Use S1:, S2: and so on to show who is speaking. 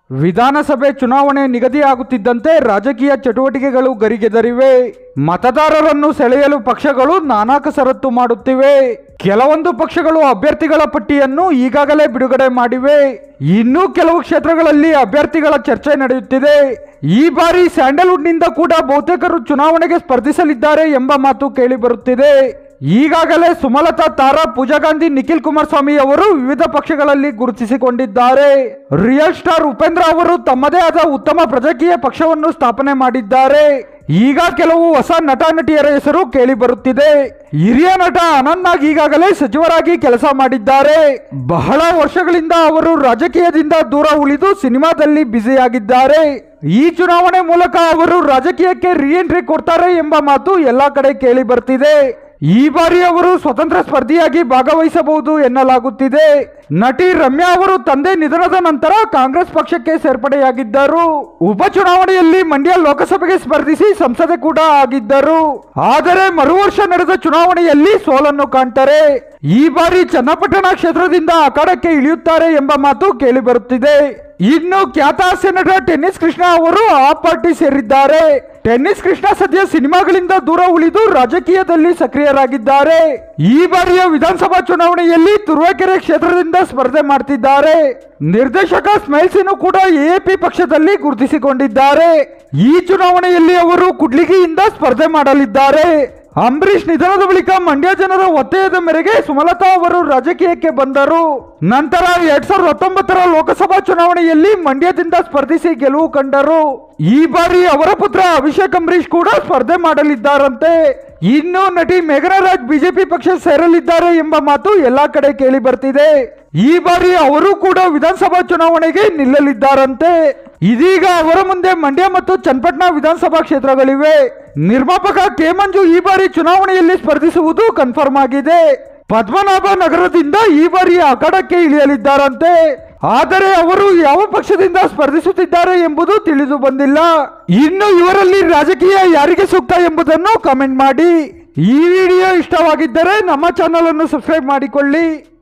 S1: ವಿಧಾನಸಭೆ ಚುನಾವಣೆ ನಿಗದಿಯಾಗುತ್ತಿದ್ದಂತೆ ರಾಜಕೀಯ ಚಟುವಟಿಕೆಗಳು ಗರಿಗೆದರಿವೆ ಮತದಾರರನ್ನು ಸೆಳೆಯಲು ಪಕ್ಷಗಳು ನಾನಾ ಕಸರತ್ತು ಮಾಡುತ್ತಿವೆ ಕೆಲವೊಂದು ಪಕ್ಷಗಳು ಅಭ್ಯರ್ಥಿಗಳ ಪಟ್ಟಿಯನ್ನು ಈಗಾಗಲೇ ಬಿಡುಗಡೆ ಮಾಡಿವೆ ಇನ್ನೂ ಕೆಲವು ಕ್ಷೇತ್ರಗಳಲ್ಲಿ ಅಭ್ಯರ್ಥಿಗಳ ಚರ್ಚೆ ನಡೆಯುತ್ತಿದೆ ಈ ಬಾರಿ ಸ್ಯಾಂಡಲ್ವುಡ್ನಿಂದ ಕೂಡ ಬಹುತೇಕರು ಚುನಾವಣೆಗೆ ಸ್ಪರ್ಧಿಸಲಿದ್ದಾರೆ ಎಂಬ ಮಾತು ಕೇಳಿಬರುತ್ತಿದೆ ಈಗಾಗಲೇ ಸುಮಲತಾ ತಾರಾ ಪೂಜಾ ಗಾಂಧಿ ನಿಖಿಲ್ ಕುಮಾರಸ್ವಾಮಿ ಅವರು ವಿವಿಧ ಪಕ್ಷಗಳಲ್ಲಿ ಗುರುತಿಸಿಕೊಂಡಿದ್ದಾರೆ ರಿಯಲ್ ಸ್ಟಾರ್ ಉಪೇಂದ್ರ ಅವರು ತಮ್ಮದೇ ಆದ ಉತ್ತಮ ಪ್ರಜಾಕೀಯ ಪಕ್ಷವನ್ನು ಸ್ಥಾಪನೆ ಮಾಡಿದ್ದಾರೆ ಈಗ ಕೆಲವು ಹೊಸ ನಟ ನಟಿಯರ ಹೆಸರು ಕೇಳಿ ಬರುತ್ತಿದೆ ಹಿರಿಯ ನಟ ಅನಂತ್ ನಾಗ್ ಈಗಾಗಲೇ ಸಚಿವರಾಗಿ ಕೆಲಸ ಮಾಡಿದ್ದಾರೆ ಬಹಳ ವರ್ಷಗಳಿಂದ ಅವರು ರಾಜಕೀಯದಿಂದ ದೂರ ಉಳಿದು ಸಿನಿಮಾದಲ್ಲಿ ಬ್ಯುಸಿಯಾಗಿದ್ದಾರೆ ಈ ಚುನಾವಣೆ ಮೂಲಕ ಅವರು ರಾಜಕೀಯಕ್ಕೆ ರೀ ಎಂಟ್ರಿ ಕೊಡ್ತಾರೆ ಎಂಬ ಮಾತು ಎಲ್ಲಾ ಕಡೆ ಕೇಳಿ ಬರ್ತಿದೆ ಈ ಬಾರಿ ಅವರು ಸ್ವತಂತ್ರ ಸ್ಪರ್ಧಿಯಾಗಿ ಭಾಗವಹಿಸಬಹುದು ಎನ್ನಲಾಗುತ್ತಿದೆ ನಟಿ ರಮ್ಯಾ ಅವರು ತಂದೆ ನಿಧನದ ನಂತರ ಕಾಂಗ್ರೆಸ್ ಪಕ್ಷಕ್ಕೆ ಸೇರ್ಪಡೆಯಾಗಿದ್ದರು ಉಪಚುನಾವಣೆಯಲ್ಲಿ ಮಂಡ್ಯ ಲೋಕಸಭೆಗೆ ಸ್ಪರ್ಧಿಸಿ ಸಂಸದೆ ಕೂಡ ಆಗಿದ್ದರು ಆದರೆ ಮರು ವರ್ಷ ನಡೆದ ಚುನಾವಣೆಯಲ್ಲಿ ಸೋಲನ್ನು ಕಾಣ್ತಾರೆ ಈ ಬಾರಿ ಚನ್ನಪಟ್ಟಣ ಕ್ಷೇತ್ರದಿಂದ ಅಖಾಡಕ್ಕೆ ಇಳಿಯುತ್ತಾರೆ ಎಂಬ ಮಾತು ಕೇಳಿ ಬರುತ್ತಿದೆ ಇನ್ನು ಖ್ಯಾತ ಹಾಸ್ಯ ನಟ ಟೆನ್ನಿಸ್ ಕೃಷ್ಣ ಅವರು ಆ ಪಾರ್ಟಿ ಸೇರಿದ್ದಾರೆ ಟೆನ್ನಿಸ್ ಕೃಷ್ಣ ಸದ್ಯ ಸಿನಿಮಾಗಳಿಂದ ದೂರ ಉಳಿದು ರಾಜಕೀಯದಲ್ಲಿ ಸಕ್ರಿಯರಾಗಿದ್ದಾರೆ ಈ ಬಾರಿಯ ವಿಧಾನಸಭಾ ಚುನಾವಣೆಯಲ್ಲಿ ತುರುವೇಕೆರೆ ಕ್ಷೇತ್ರದಿಂದ ಸ್ಪರ್ಧೆ ಮಾಡ್ತಿದ್ದಾರೆ ನಿರ್ದೇಶಕ ಸ್ಮೈಲ್ಸಿನು ಕೂಡ ಎಎಪಿ ಪಕ್ಷದಲ್ಲಿ ಗುರುತಿಸಿಕೊಂಡಿದ್ದಾರೆ ಈ ಚುನಾವಣೆಯಲ್ಲಿ ಅವರು ಕುಡ್ಲಿಗಿಯಿಂದ ಸ್ಪರ್ಧೆ ಮಾಡಲಿದ್ದಾರೆ ಅಂಬರೀಷ್ ನಿಧನದ ಬಳಿಕ ಮಂಡ್ಯ ಜನರ ಒತ್ತಾಯದ ಮೇರೆಗೆ ಸುಮಲತಾ ಅವರು ರಾಜಕೀಯಕ್ಕೆ ಬಂದರು ನಂತರ ಎರಡ್ ಸಾವಿರದ ಹತ್ತೊಂಬತ್ತರ ಲೋಕಸಭಾ ಚುನಾವಣೆಯಲ್ಲಿ ಮಂಡ್ಯದಿಂದ ಸ್ಪರ್ಧಿಸಿ ಗೆಲುವು ಕಂಡರು ಈ ಬಾರಿ ಅವರ ಪುತ್ರ ಅಭಿಷೇಕ್ ಅಂಬರೀಷ್ ಕೂಡ ಸ್ಪರ್ಧೆ ಮಾಡಲಿದ್ದಾರಂತೆ ಇನ್ನು ನಟಿ ಮೇಘನಾ ರಾಜ್ ಬಿಜೆಪಿ ಪಕ್ಷ ಸೇರಲಿದ್ದಾರೆ ಎಂಬ ಮಾತು ಎಲ್ಲಾ ಕಡೆ ಕೇಳಿ ಬರ್ತಿದೆ ಈ ಬಾರಿ ಅವರು ಕೂಡ ವಿಧಾನಸಭಾ ಚುನಾವಣೆಗೆ ನಿಲ್ಲಲಿದ್ದಾರಂತೆ ಇದೀಗ ಅವರ ಮುಂದೆ ಮಂಡ್ಯ ಮತ್ತು ಚನ್ನಪಟ್ಟಣ ವಿಧಾನಸಭಾ ಕ್ಷೇತ್ರಗಳಿವೆ ನಿರ್ಮಾಪಕ ಕೆ ಮಂಜು ಈ ಬಾರಿ ಚುನಾವಣೆಯಲ್ಲಿ ಸ್ಪರ್ಧಿಸುವುದು ಕನ್ಫರ್ಮ್ ಆಗಿದೆ ಪದ್ಮನಾಭ ನಗರದಿಂದ ಈ ಬಾರಿ ಅಖಾಡಕ್ಕೆ ಇಳಿಯಲಿದ್ದಾರಂತೆ ಆದರೆ ಅವರು ಯಾವ ಪಕ್ಷದಿಂದ ಸ್ಪರ್ಧಿಸುತ್ತಿದ್ದಾರೆ ಎಂಬುದು ತಿಳಿದು ಬಂದಿಲ್ಲ ಇನ್ನು ಇವರಲ್ಲಿ ರಾಜಕೀಯ ಯಾರಿಗೆ ಸೂಕ್ತ ಎಂಬುದನ್ನು ಕಮೆಂಟ್ ಮಾಡಿ ಈ ವಿಡಿಯೋ ಇಷ್ಟವಾಗಿದ್ದರೆ ನಮ್ಮ ಚಾನಲ್ ಅನ್ನು ಸಬ್ಸ್ಕ್ರೈಬ್ ಮಾಡಿಕೊಳ್ಳಿ